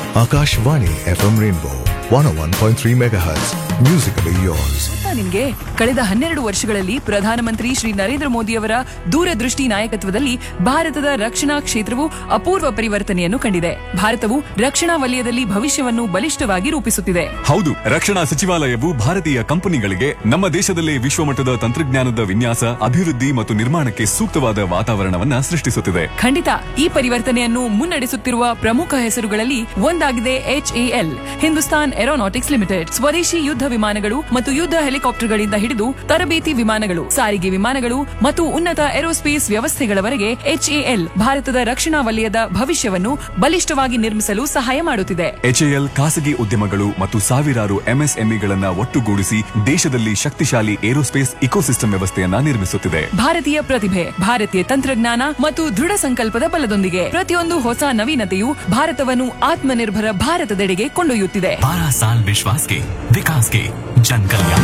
Akashvani FM Rainbow 101.3 MHz. Musically yours. ಗೊತ್ತಾ ನಿಮ್ಗೆ ಕಳೆದ ಹನ್ನೆರಡು ವರ್ಷಗಳಲ್ಲಿ ಪ್ರಧಾನಮಂತ್ರಿ ಶ್ರೀ ನರೇಂದ್ರ ಮೋದಿಯವರ ದೂರದೃಷ್ಟಿ ನಾಯಕತ್ವದಲ್ಲಿ ಭಾರತದ ರಕ್ಷಣಾ ಕ್ಷೇತ್ರವು ಅಪೂರ್ವ ಪರಿವರ್ತನೆಯನ್ನು ಕಂಡಿದೆ ಭಾರತವು ರಕ್ಷಣಾ ವಲಯದಲ್ಲಿ ಭವಿಷ್ಯವನ್ನು ಬಲಿಷ್ಠವಾಗಿ ರೂಪಿಸುತ್ತಿದೆ ಹೌದು ರಕ್ಷಣಾ ಸಚಿವಾಲಯವು ಭಾರತೀಯ ಕಂಪನಿಗಳಿಗೆ ನಮ್ಮ ದೇಶದಲ್ಲೇ ವಿಶ್ವಮಟ್ಟದ ತಂತ್ರಜ್ಞಾನದ ವಿನ್ಯಾಸ ಅಭಿವೃದ್ಧಿ ಮತ್ತು ನಿರ್ಮಾಣಕ್ಕೆ ಸೂಕ್ತವಾದ ವಾತಾವರಣವನ್ನ ಸೃಷ್ಟಿಸುತ್ತಿದೆ ಖಂಡಿತ ಈ ಪರಿವರ್ತನೆಯನ್ನು ಮುನ್ನಡೆಸುತ್ತಿರುವ ಪ್ರಮುಖ ಹೆಸರುಗಳಲ್ಲಿ ಒಂದಾಗಿದೆ ಎಚ್ಎಎಲ್ ಹಿಂದೂಸ್ತಾನ್ ಏರೋನಾಟಿಕ್ಸ್ ಲಿಮಿಟೆಡ್ ಸ್ವದೇಶಿ ಯುದ್ಧ ವಿಮಾನಗಳು ಮತ್ತು ಯುದ್ಧ ಹೆಲಿಕಾಪ್ಟರ್ಗಳಿಂದ ಹಿಡಿದು ತರಬೇತಿ ವಿಮಾನಗಳು ಸಾರಿಗೆ ವಿಮಾನಗಳು ಮತ್ತು ಉನ್ನತ ಏರೋಸ್ಪೇಸ್ ವ್ಯವಸ್ಥೆಗಳವರೆಗೆ ಎಚ್ಎಎಲ್ ಭಾರತದ ರಕ್ಷಣಾ ವಲಯದ ಭವಿಷ್ಯವನ್ನು ಬಲಿಷ್ಠವಾಗಿ ನಿರ್ಮಿಸಲು ಸಹಾಯ ಮಾಡುತ್ತಿದೆ ಎಚ್ಎಎಲ್ ಖಾಸಗಿ ಉದ್ಯಮಗಳು ಮತ್ತು ಸಾವಿರಾರು ಎಂಎಸ್ಎಂಇಗಳನ್ನ ಒಟ್ಟುಗೂಡಿಸಿ ದೇಶದಲ್ಲಿ ಶಕ್ತಿಶಾಲಿ ಏರೋಸ್ಪೇಸ್ ಇಕೋಸಿಸ್ಟಮ್ ವ್ಯವಸ್ಥೆಯನ್ನ ನಿರ್ಮಿಸುತ್ತಿದೆ ಭಾರತೀಯ ಪ್ರತಿಭೆ ಭಾರತೀಯ ತಂತ್ರಜ್ಞಾನ ಮತ್ತು ದೃಢ ಸಂಕಲ್ಪದ ಬಲದೊಂದಿಗೆ ಪ್ರತಿಯೊಂದು ಹೊಸ ನವೀನತೆಯು ಭಾರತವನ್ನು ಆತ್ಮನಿರ್ಭರ ಭಾರತದೆಡೆಗೆ ಕೊಂಡೊಯ್ಯುತ್ತಿದೆ बारह साल विश्वास के विकास के जन कल्याण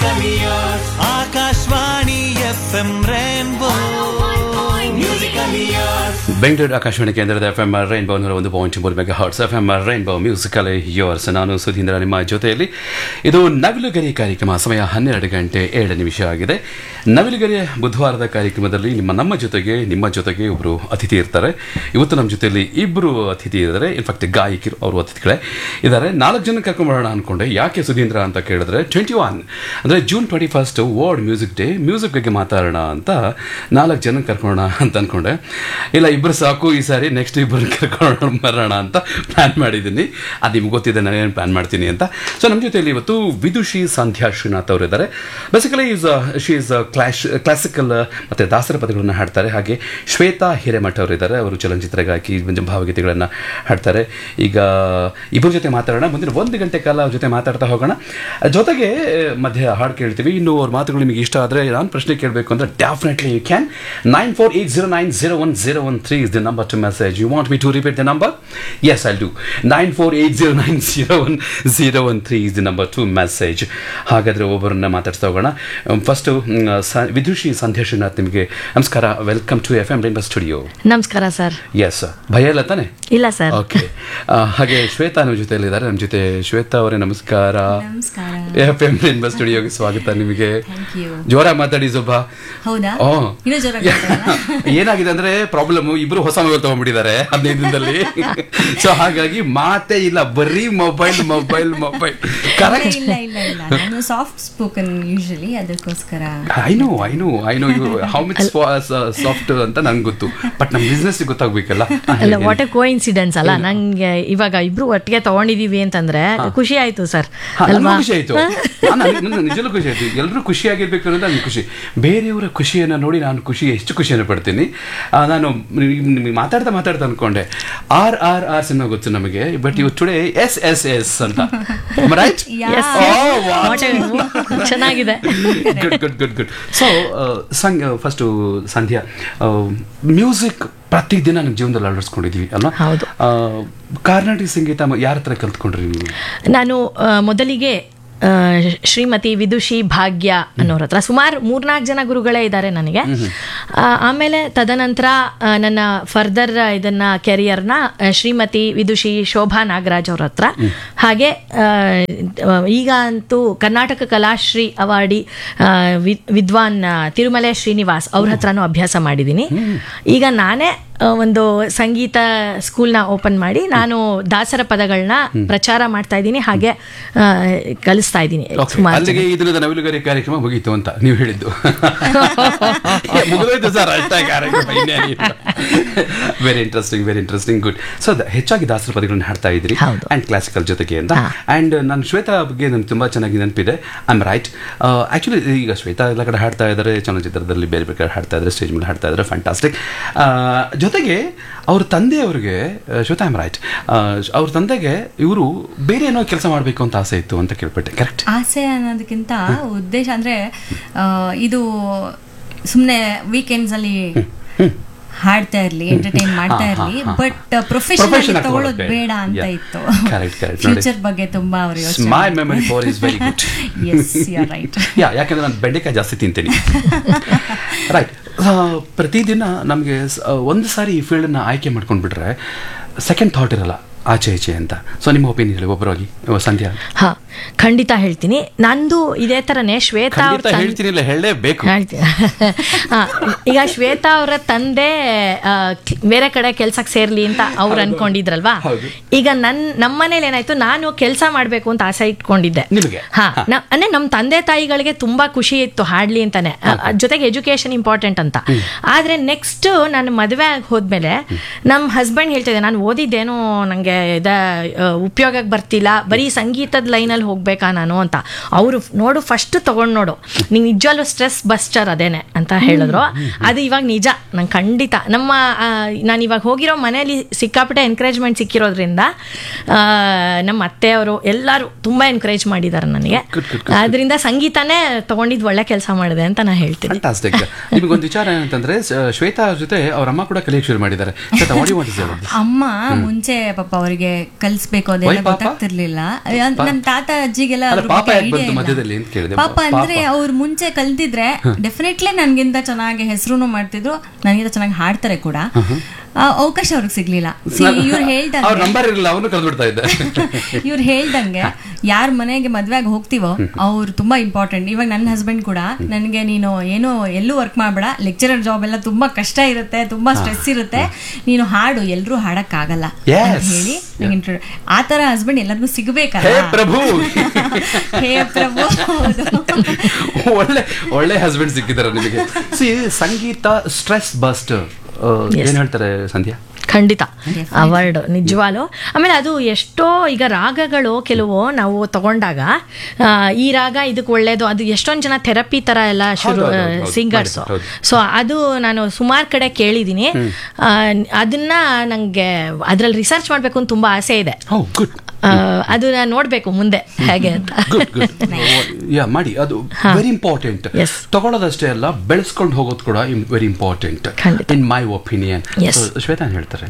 Akashvani F M rainbow Bengaluru Akashvani ಕೇಂದ್ರದ ಎಫ್ ಎಂ ರೈನ್ಬೋ ನೂರ ಒಂದು ಪಾಯಿಂಟ್ ಮೂರು mega hertz F M rainbow musical yours ನಾನು ಸುಧೀಂದ್ರ ನಿಮ್ಮ ಜೊತೆಯಲ್ಲಿ ಇದು ನವಿಲುಗರಿ ಕಾರ್ಯಕ್ರಮ ಸಮಯ ಹನ್ನೆರಡು ಗಂಟೆ ಏಳು ನಿಮಿಷ ಆಗಿದೆ ನವಿಲುಗರಿಯ ಬುಧವಾರದ ಕಾರ್ಯಕ್ರಮದಲ್ಲಿ ನಿಮ್ಮ ನಮ್ಮ ಜೊತೆಗೆ ನಿಮ್ಮ ಜೊತೆಗೆ ಒಬ್ಬರು ಅತಿಥಿ ಇರ್ತಾರೆ ಇವತ್ತು ನಮ್ಮ ಜೊತೆಯಲ್ಲಿ ಇಬ್ಬರು ಅತಿಥಿ ಇದ್ದಾರೆ ಇನ್ಫ್ಯಾಕ್ಟ್ ಗಾಯಕಿರು ಅವರು ಅತಿಥಿಗಳೇ ಇದ್ದಾರೆ ನಾಲ್ಕು ಜನ ಕರ್ಕೊಂಡ್ಬರೋಣ ಅನ್ಕೊಂಡೆ ಯಾಕೆ ಸುಧೀಂದ್ರ ಅಂತ ಕೇಳಿದ್ರೆ ಟ್ವೆಂಟಿ ಒನ್ ಅಂದರೆ June twenty first world music day music ಬಗ್ಗೆ ಮಾತಾಡೋಣ ಅಂತ ನಾಲ್ಕು ಜನ ಕರ್ಕೊಳ್ಳೋಣ ಅಂತ ಅನ್ಕೊಂಡೆ ಇಲ್ಲ ಇಬ್ಬರು ಸಾಕು ಈ ಸಾರಿ ನೆಕ್ಸ್ಟ್ ಇಬ್ಬರು ಕರ್ಕೊಂಡು ಬರೋಣ ಅಂತ ಪ್ಲ್ಯಾನ್ ಮಾಡಿದ್ದೀನಿ ಅದು ನಿಮ್ಗೆ ಗೊತ್ತಿದೆ ನಾನೇನು ಪ್ಲ್ಯಾನ್ ಮಾಡ್ತೀನಿ ಅಂತ ಸೊ ನಮ್ಮ ಜೊತೆಯಲ್ಲಿ ಇವತ್ತು ವಿದುಷಿ ಸಂಧ್ಯಾ ಶ್ರೀನಾಥ್ ಅವರು ಇದ್ದಾರೆ basically is she is class classical ಮತ್ತು ದಾಸರ ಪದಗಳನ್ನು ಹಾಡ್ತಾರೆ ಹಾಗೆ ಶ್ವೇತಾ ಹಿರೇಮಠ ಅವರು ಇದ್ದಾರೆ ಅವರು ಚಲನಚಿತ್ರ ಗಾಯಕಿ ಒಂದು ಭಾವಗೀತೆಗಳನ್ನು ಹಾಡ್ತಾರೆ ಈಗ ಇಬ್ಬರ ಜೊತೆ ಮಾತಾಡೋಣ ಮುಂದಿನ ಒಂದು ಗಂಟೆ ಕಾಲ ಅವ್ರ ಜೊತೆ ಮಾತಾಡ್ತಾ ಹೋಗೋಣ ಜೊತೆಗೆ ಮಧ್ಯೆ ಹಾಡು ಕೇಳ್ತೀವಿ ಇನ್ನು ಅವ್ರ ಮಾತುಗಳು ನಿಮಗೆ ಇಷ್ಟ ಆದರೆ ನಾನು ಪ್ರಶ್ನೆ ಕೇಳಬೇಕು ಅಂದರೆ definitely you can nine four eight zero nine zero one zero one three is the number to message you want me to repeat the number yes I do nine four eight zero nine zero one zero one three is the number to message ಹಾಗಾದರೆ ಒಬ್ಬರನ್ನ ಮಾತಾಡ್ತಾ ಹೋಗೋಣ first ವಿದುಷಿ ಸಂಧ್ಯಾ ಶ್ರೀನಾಥ್ ನಿಮಗೆ ನಮಸ್ಕಾರ welcome to F M rainbow studio ನಮಸ್ಕಾರ sir yes ಭಯ ಇಲ್ಲ ತಾನೆ ಇಲ್ಲ ಸರ್ ಓಕೆ ಹಾಗೆ ಶ್ವೇತಾ ನಮ್ಮ ಜೊತೆಯಲ್ಲಿದ್ದಾರೆ ನಮ್ಮ ಜೊತೆ ಶ್ವೇತಾ ಅವರೇ ನಮಸ್ಕಾರ ನಮಸ್ಕಾರ. ಎಫ್ ಎಂ ರೇನ್ಬೋ ಸ್ಟುಡಿಯೋಗೆ ಸ್ವಾಗತ ನಿಮಗೆ Thank you. ಜೋರಾಗಿ ಮಾತಾಡಿ ಸ್ವಲ್ಪ ಹೌದಾ ಓ. ಇನ್ನೂ ಜೋರಾಗಿ ಏನಾಗಿದೆ ಅಂದ್ರೆ ಪ್ರಾಬ್ಲಮ್ ಇಬ್ರು ಹೊಸ ಮೊಬೈಲ್ ತಗೊಂಡ್ಬಿಟ್ಟಿದ್ದಾರೆ ಹದಿನೈದು ದಿನದಲ್ಲಿ ಸೊ ಹಾಗಾಗಿ ಮಾತೇ ಇಲ್ಲ ಬರೀ ಮೊಬೈಲ್ ಮೊಬೈಲ್ ಮೊಬೈಲ್ ಕರೆಕ್ಟ್ ಇಲ್ಲ ಇಲ್ಲ ಇಲ್ಲ ನಾನು ಸಾಫ್ಟ್ ಸ್ಪೋಕನ್ ಯೂಶಲಿ ಅದಕ್ಕೋಸ್ಕರ I know I know I know you how much soft ಅಂತ ನಂಗೆ ಗೊತ್ತು ಬಟ್ ನಮ್ಮ ಬಿಸ್ನೆಸ್ ಗೊತ್ತಾಗ್ಬೇಕಲ್ಲ ಹಾ, ಅಲ್ಲ ಹೇಳಿ, ವಾಟ್ ಎ ಹೇಳಿ. ಕೋ ಇನ್ಸಿಡೆನ್ಸ್ ಅಲ್ಲ ನಂಗೆ ಇವಾಗ ಇಬ್ರು ಒಟ್ಟಿಗೆ ತಗೊಂಡಿದೀವಿ ಅಂತಂದ್ರೆ ಖುಷಿ ಆಯ್ತು ಸರ್ ಹಾ, ನನಗೂ ಅಲ್ವಾ ಖುಷಿ ಆಯ್ತು ನಾನು- ನನ್ನ ನಿಜಲ್ಲೂ ಖುಷಿ ಆಯ್ತು ಎಲ್ಲರೂ ಖುಷಿಯಾಗಿರ್ಬೇಕು ಅನ್ನೋದು ನನಗೆ ಖುಷಿ ಬೇರೆಯವರ ಖುಷಿಯನ್ನು ನೋಡಿ ನಾನು ಖುಷಿ ಎಷ್ಟು ಖುಷಿಯನ್ನು ಪಡ್ತೀನಿ ಆ, ನಾನು ನಿಮ್ಗೆ ಮಾತಾಡ್ತಾ ಮಾತಾಡ್ತಾ ಅನ್ಕೊಂಡೆ ಆರ್ ಆರ್ ಆರ್ ಸಿನಿಮಾ ಗೊತ್ತು ನಮಗೆ but even today yes yes yes ಅಂತ ರೈಟ್ Yes, What a- ಚೆನ್ನಾಗಿದೆ good good good good so song first Sandhya music ಪ್ರತಿದಿನ ನಮ್ಮ ಜೀವನದಲ್ಲಿ ಅಳವಡಿಸ್ಕೊಂಡಿದ್ದೀವಿ ಅಲ್ವಾ ಹೌದು. ಆ, ಕರ್ನಾಟಕ ಸಂಗೀತ ಯಾರ ಹತ್ರ ಕಲ್ತ್ಕೊಂಡ್ರಿ ನೀವು ನಾನು ಆ, ಮೊದಲಿಗೆ ಆ, ಶ್ರೀಮತಿ ವಿದುಷಿ ಭಾಗ್ಯ ಅನ್ನೋರ ಹತ್ರ ಸುಮಾರು ಮೂರ್ನಾಲ್ಕು ಜನ ಗುರುಗಳೇ ಇದ್ದಾರೆ ನನಗೆ ಆ, ಆಮೇಲೆ ತದನಂತರ ಆ, ನನ್ನ ಫರ್ದರ್ ಇದನ್ನ ಕೆರಿಯರ್ನ ಆ, ಶ್ರೀಮತಿ ವಿದುಷಿ ಶೋಭಾ ನಾಗರಾಜ್ ಅವ್ರ ಹತ್ರ ಹಾಗೆ ಆ, ಈಗ ಅಂತೂ ಕರ್ನಾಟಕ ಕಲಾಶ್ರೀ ಅವಾರ್ಡಿ ಆ, ವಿ- ವಿದ್ವಾನ್ ಆ, ತಿರುಮಲೆ ಶ್ರೀನಿವಾಸ್ ಅವ್ರ ಹತ್ರನೂ ಅಭ್ಯಾಸ ಮಾಡಿದ್ದೀನಿ ಈಗ ನಾನೇ ಆ, ಒಂದು ಸಂಗೀತ ಸ್ಕೂಲ್ನ ಓಪನ್ ಮಾಡಿ ನಾನು ದಾಸರ ಪದಗಳನ್ನ ಪ್ರಚಾರ ಮಾಡ್ತಾ ಇದ್ದೀನಿ ಹಾಗೆ ಆ, ಕಲಿಸ್ತಾ ಇದ್ದೀನಿ Okay, ಸುಮಾರು ಅಲ್ಲಿಗೆ ಈ ದಿನದ ನವಿಲುಗರಿ ಕಾರ್ಯಕ್ರಮ ಮುಗೀತು ಅಂತ ನೀವು ಹೇಳಿದ್ದು ಮುಗಿದೋಯ್ತು ಸರ್ ಅಷ್ಟೇ ಕಾರ್ಯಕ್ರಮ very interesting very interesting good so ಹೆಚ್ಚಾಗಿ ದಾಸರ ಪದಗಳನ್ನು ಹಾಡ್ತಾ ಇದ್ರಿ ಹೌದು. ಅಂಡ್ ಕ್ಲಾಸಿಕಲ್ ಜೊತೆಗೆ ಅಂತ ಹಾ. ಅಂಡ್ ನಾನು ಶ್ವೇತಾ ಬಗ್ಗೆ ನನ್ಗೆ ತುಂಬಾ ಚೆನ್ನಾಗಿ ನೆನಪಿದೆ ಐ ಆಮ್ ರೈಟ್ ಆಕ್ಚುಲಿ ಈಗ ಶ್ವೇತಾ ಎಲ್ಲ ಕಡೆ ಹಾಡ್ತಾ ಇದ್ದಾರೆ ಚಲನಚಿತ್ರದಲ್ಲಿ ಬೇರೆ ಬೇರೆ ಕಡೆ ಹಾಡ್ತಾ ಇದ್ದಾರೆ ಸ್ಟೇಜ್ ಮೇಲೆ ಹಾಡ್ತಾ ಇದ್ದಾರೆ ಫ್ಯಾಂಟಾಸ್ಟಿಕ್ ಜೊತೆಗೆ ಅವ್ರ ತಂದೆಯವ್ರಿಗೆ ಆ, ಶ್ವೇತಾ ಐಮ್ ರೈಟ್ ಅವ್ರ ತಂದೆಗೆ ಇವರು ಬೇರೆ ಏನೋ ಕೆಲಸ ಮಾಡಬೇಕು ಅಂತ ಆಸೆ ಇತ್ತು ಅಂತ ಕೇಳ್ಪಟ್ಟೆ ಕರೆಕ್ಟ್ ಆಸೆ ಅನ್ನೋದಕ್ಕಿಂತ ಉದ್ದೇಶ ಅಂದ್ರೆ ಆ, ಇದು ಸುಮ್ಮನೆ ವೀಕೆಂಡ್ಸ್ ಅಲ್ಲಿ ಹಾಡ್ತಾ ಇರ್ಲಿ ಎಂಟರ್ಟೈನ್ ಮಾಡ್ತಾ ಹಾ, ಹಾ, ಇರ್ಲಿ ಹಾ, ಬಟ್ ಹಾ. ಪ್ರೊಫೆಷನಲ್ Profession ಆಗಿ ತಗೊಳ್ಳೋದು ತಗೊಳ್ಳೋದು ಬೇಡ ಅಂತ Yeah. ಇತ್ತು Correct, correct. ನೋಡಿ. ಫ್ಯೂಚರ್ ಬಗ್ಗೆ ತುಂಬಾ ಅವರು my memory power is very good yes you right yeah ಯಾಕಂದ್ರೆ ನಾನು ಬೆಂಡೆಕಾಯಿ ಜಾಸ್ತಿ ತಿಂತೀನಿ ರೈಟ್ ಪ್ರತಿದಿನ ನಮಗೆ ಒಂದು ಸಾರಿ ಈ ಫೀಲ್ಡನ್ನ ಆಯ್ಕೆ ಮಾಡ್ಕೊಂಡ್ಬಿಟ್ರೆ ಸೆಕೆಂಡ್ ಥಾಟ್ ಇರಲ್ಲ ಆಚೆ ಈಚೆ ಅಂತ ಸೊ ನಿಮ್ಮ ಒಪಿನಿಯನ್ ಹೇಳಿ ಒಬ್ಬರಾಗಿ ಓ, ಸಂಧ್ಯಾ ಹಾ ಖಂಡಿತ ಹೇಳ್ತೀನಿ ನಂದು ಇದೇ ತರನೇ ಶ್ವೇತಾ ಅವ್ರ ಖಂಡಿತ ತಂ- ಹೇಳ್ತೀನಿ ಇಲ್ಲ ಹೇಳಲೇಬೇಕು ಹೇಳ್ತೀನಿ ಹಾ, ಈಗ ಶ್ವೇತಾ ಅವರ ತಂದೆ ಆ, ಕ್- ಬೇರೆ ಕಡೆ ಕೆಲ್ಸಕ್ಕೆ ಸೇರ್ಲಿ ಅಂತ ಅವ್ರು ಅನ್ಕೊಂಡಿದ್ರಲ್ವಾ ಹೌದು. ಈಗ ನನ್ ನಮ್ಮನೇಲಿ ಏನಾಯ್ತು ನಾನು ಕೆಲಸ ಮಾಡ್ಬೇಕು ಅಂತ ಆಸೆ ಇಟ್ಕೊಂಡಿದ್ದೆ ನಿಮಗೆ? ಹಾ ಹಾ. ನ- ಅಂದ್ರೆ ನಮ್ಮ ತಂದೆ ತಾಯಿಗಳಿಗೆ ತುಂಬಾ ಖುಷಿ ಇತ್ತು ಹಾಡ್ಲಿ ಅಂತಾನೆ ಅ- ಅದ್ ಜೊತೆಗೆ ಎಜುಕೇಶನ್ ಇಂಪಾರ್ಟೆಂಟ್ ಅಂತ ಆದ್ರೆ ನೆಕ್ಸ್ಟ್ ನಾನು ಮದುವೆ ಆಗಿ ಹೋದ್ಮೇಲೆ ನಮ್ಮ ಹಸ್ಬೆಂಡ್ ಹೇಳ್ತಿದ್ದೆ ನಾನು ಓದಿದ್ದೇನೋ ನಂಗೆ ಇದ ಆ, ಉಪಯೋಗಕ್ಕೆ ಬರ್ತಿಲ್ಲ ಬರೀ ಸಂಗೀತದ ಲೈನಲ್ಲಿ ಹೋಗ್ಬೇಕಾ ನಾನು ಅಂತ ಅವರು ನೋಡು ಫಸ್ಟ್ ತಗೊಂಡ್ ನೋಡು ನಿಂಗೆ ನಿಜವಾಗ್ಲೂ ಸ್ಟ್ರೆಸ್ ಬಸ್ಟರ್ ಅದೇನೆ ಅಂತ ಹೇಳಿದ್ರು ಅದು ಇವಾಗ ನಿಜ ನಂಗೆ ಖಂಡಿತ ನಮ್ಮ ನಾನು ಇವಾಗ ಹೋಗಿರೋ ಮನೆಯಲ್ಲಿ ಸಿಕ್ಕಾಪಟ್ಟೆ ಎನ್ಕರೇಜ್ಮೆಂಟ್ ಸಿಕ್ಕಿರೋದ್ರಿಂದ ಆ, ನಮ್ಮ ಅತ್ತೆಯವರು ಎಲ್ಲರೂ ತುಂಬಾ ಎನ್ಕರೇಜ್ ಮಾಡಿದ್ದಾರೆ ನನಗೆ ಅದರಿಂದ ಸಂಗೀತನೇ ತಗೊಂಡಿದ್ದು ಒಳ್ಳೆ ಕೆಲಸ ಮಾಡಿದೆ ಅಂತ ನಾನು ಹೇಳ್ತೀನಿ ಫ್ಯಾಂಟಾಸ್ಟಿಕ್ ನಿಮಗೊಂದು ವಿಚಾರ ಏನಂತಂದ್ರೆ ಸ- ಶ್ವೇತಾ ಅವ್ರ ಜೊತೆ ಅವ್ರ ಅಮ್ಮ ಕೂಡ ಕಲಿಯಕ್ಕೆ ಶುರು ಮಾಡಿದ್ದಾರೆ Shweta what you want to say ಅಮ್ಮ ಮುಂಚೆ ಪಾಪ ಅವರಿಗೆ ಕಲಿಸ್ಬೇಕು ಅದೆಲ್ಲ Why ಪಾಪ? ಗೊತ್ತಾಗ್ತಿರ್ಲಿಲ್ಲ ನಮ್ಮ ತಾತ ಅಜ್ಜಿಗೆಲ್ಲ ಅಲ್ಲ, ಅದ್ರ ಪಾಪ ಬಗ್ಗೆ ಯಾಕ್ idea ಬಂತು ಇಲ್ಲ. ಮಧ್ಯದಲ್ಲಿ ಅಂತ ಕೇಳಿದೆ. ಪಾಪ ಅಂದ್ರೆ ಅವ್ರು ಮುಂಚೆ ಕಲ್ತಿದ್ರೆ ಡೆಫಿನೆಟ್ಲಿ ನನ್ಗಿಂತ ಚೆನ್ನಾಗಿ ಹೆಸರು ಮಾಡ್ತಿದ್ರು ನನಗಿಂತ ಚೆನ್ನಾಗಿ ಹಾಡ್ತಾರೆ ಕೂಡ ಆ, ಅವಕಾಶ ಅವ್ರಿಗೆ ಸಿಗ್ಲಿಲ್ಲ ಇವ್ರು ಅವ್ರ ಹೇಳ್ದಂಗೆ ನಂಬರ್ ಇರಲಿಲ್ಲ ಅವನು ಕಲ್ಬಿಡ್ತಾ ಇದ್ದೆ ಇವ್ರು ಹೇಳ್ದಂಗೆ ಯಾರ ಮನೆಗೆ ಮದ್ವೆಗೆ ಹೋಗ್ತೀವೋ ಅವ್ರು ತುಂಬಾ ಇಂಪಾರ್ಟೆಂಟ್ ಇವಾಗ ನನ್ನ ಹಸ್ಬೆಂಡ್ ಕೂಡ ನನಗೆ ನೀನು ಏನು ಎಲ್ಲೂ ವರ್ಕ್ ಮಾಡಬೇಡ ಲೆಕ್ಚರರ್ ಜಾಬ್ ಎಲ್ಲ ತುಂಬಾ ಕಷ್ಟ ಇರುತ್ತೆ ತುಂಬಾ ಸ್ಟ್ರೆಸ್ ಇರುತ್ತೆ ನೀನು ಹಾಡು ಎಲ್ಲರೂ ಹಾಡಕ್ ಆಗಲ್ಲ Yes. ಅಂತ ಹೇಳಿ ನಂಗೆ intro- ಆ ತರ ಹಸ್ಬೆಂಡ್ ಎಲ್ಲರಿಗೂ ಸಿಗ್ಬೇಕಲ್ಲ ಹೇ ಪ್ರಭು ಹೇ ಪ್ರಭು ಹೌದು. ಒಳ್ಳೆ ಒಳ್ಳೆ ಹಸ್ಬೆಂಡ್ ಸಿಕ್ಕಿದ್ದಾರೆ ನಿಮಗೆ ಸಿ ಸಂಗೀತ ಸ್ಟ್ರೆಸ್ ಬಸ್ಟ್ Yes. ಏನ್ ಹೇಳ್ತಾರೆ ಸಂಧ್ಯಾ ಖಂಡಿತ ಅವಾರ್ಡ್ ನಿಜವಾಲು ಆಮೇಲೆ ಅದು ಎಷ್ಟೋ ಈಗ ರಾಗಗಳು ಕೆಲವು ನಾವು ತಗೊಂಡಾಗ ಆ, ಈ ರಾಗ ಇದಕ್ಕೆ ಒಳ್ಳೇದು ಅದು ಎಷ್ಟೊಂದು ಜನ ಥೆರಪಿ ತರ ಎಲ್ಲ ಶುರು ಹೌದು, ಹೌದು, ಹೌದು. ಸಿಂಗರ್ಸ್ ಮಾಡಿದ್ದಾರೆ, ಹೌದು. ಸೊ ಅದು ನಾನು ಸುಮಾರು ಕಡೆ ಕೇಳಿದ್ದೀನಿ ಆ, ಅದನ್ನ ನಂಗೆ ಅದ್ರಲ್ಲಿ ರಿಸರ್ಚ್ ಮಾಡ್ಬೇಕು ಅಂತ ತುಂಬಾ ಆಸೆ ಇದೆ ಓ ಗುಡ್ ಆ, ಅದು ನಾನು ನೋಡ್ಬೇಕು ಮುಂದೆ ಹೇಗೆ ಅಂತ ಗುಡ್ ಗುಡ್ ಯಾ ಮಾಡಿ ಅದು ವೆರಿ ಇಂಪಾರ್ಟೆಂಟ್ Yes. ತಗೊಳ್ಳೋದಷ್ಟೇ ಅಲ್ಲ ಬೆಳೆಸ್ಕೊಂಡು ಹೋಗೋದು ಕೂಡ ವೆರಿ ಇಂಪಾರ್ಟೆಂಟ್ ಖಂಡಿತ. In my opinion Yes. Shweta ಏನ್ ಹೇಳ್ತಾರೆ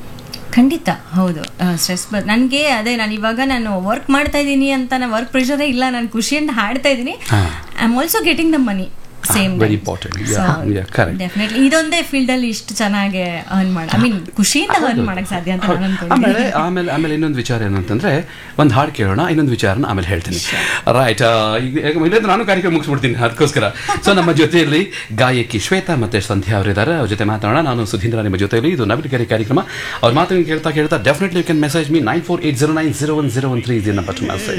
ಖಂಡಿತ ಹೌದು ಸ್ಟ್ರೆಸ್ ನನಗೆ ಅದೇ ನಾನು ಇವಾಗ ನಾನು ವರ್ಕ್ ಮಾಡ್ತಾ ಇದ್ದೀನಿ ಅಂತ ನಾನು ವರ್ಕ್ ಪ್ರೆಷರೇ ಇಲ್ಲ ನಾನು ಖುಷಿಯಿಂದ ಹಾಡ್ತಾ ಇದ್ದೀನಿ ಹಾ. I am also getting the money same very important. Yeah, yeah, correct. Definitely ಇದೊಂದೇ ಫೀಲ್ಡ್ ಅಲ್ಲಿ ಇಷ್ಟು ಚೆನ್ನಾಗಿ ಅರ್ನ್ ಮಾಡ ಐ ಮೀನ್ ಖುಷಿಯಿಂದ ಅರ್ನ್ ಮಾಡಕ್ ಸಾಧ್ಯ ಅಂತ ನಾನು ಆಮೇಲೆ ಅನ್ಕೊಂಡಿದ್ದೀನಿ ಆಮೇಲೆ ಆಮೇಲೆ ಇನ್ನೊಂದು ವಿಚಾರ ಏನಂತಂದ್ರೆ ಒಂದು ಹಾಡು ಕೇಳೋಣ ಇನ್ನೊಂದು ವಿಚಾರನ ಆಮೇಲೆ ಹೇಳ್ತೀನಿ ರೈಟ್ ಈಗ ನಾನು ಕಾರ್ಯಕ್ರಮ ಮುಗಿಸ್ಬಿಡ್ತೀನಿ ಅದಕ್ಕೋಸ್ಕರ ಸೊ ನಮ್ಮ ಜೊತೆಯಲ್ಲಿ ಗಾಯಕಿ ಶ್ವೇತಾ ಮತ್ತೆ ಸಂಧ್ಯಾ ಅವರಿದ್ದಾರೆ ಅವ್ರ ಜೊತೆ ಮಾತಾಡೋಣ ನಾನು ಸುಧೀಂದ್ರ ನಿಮ್ಮ ಜೊತೆಯಲ್ಲಿ ಇದು ನವಿಲುಗರಿ ಕಾರ್ಯಕ್ರಮ ಅವ್ರ ಮಾತನ್ನು ಕೇಳ್ತಾ ಕೇಳ್ತಾ definitely you can message me nine four eight zero nine zero one zero one three ಇದೆ ನಂಬರ್ ಟು ಮೆಸೇಜ್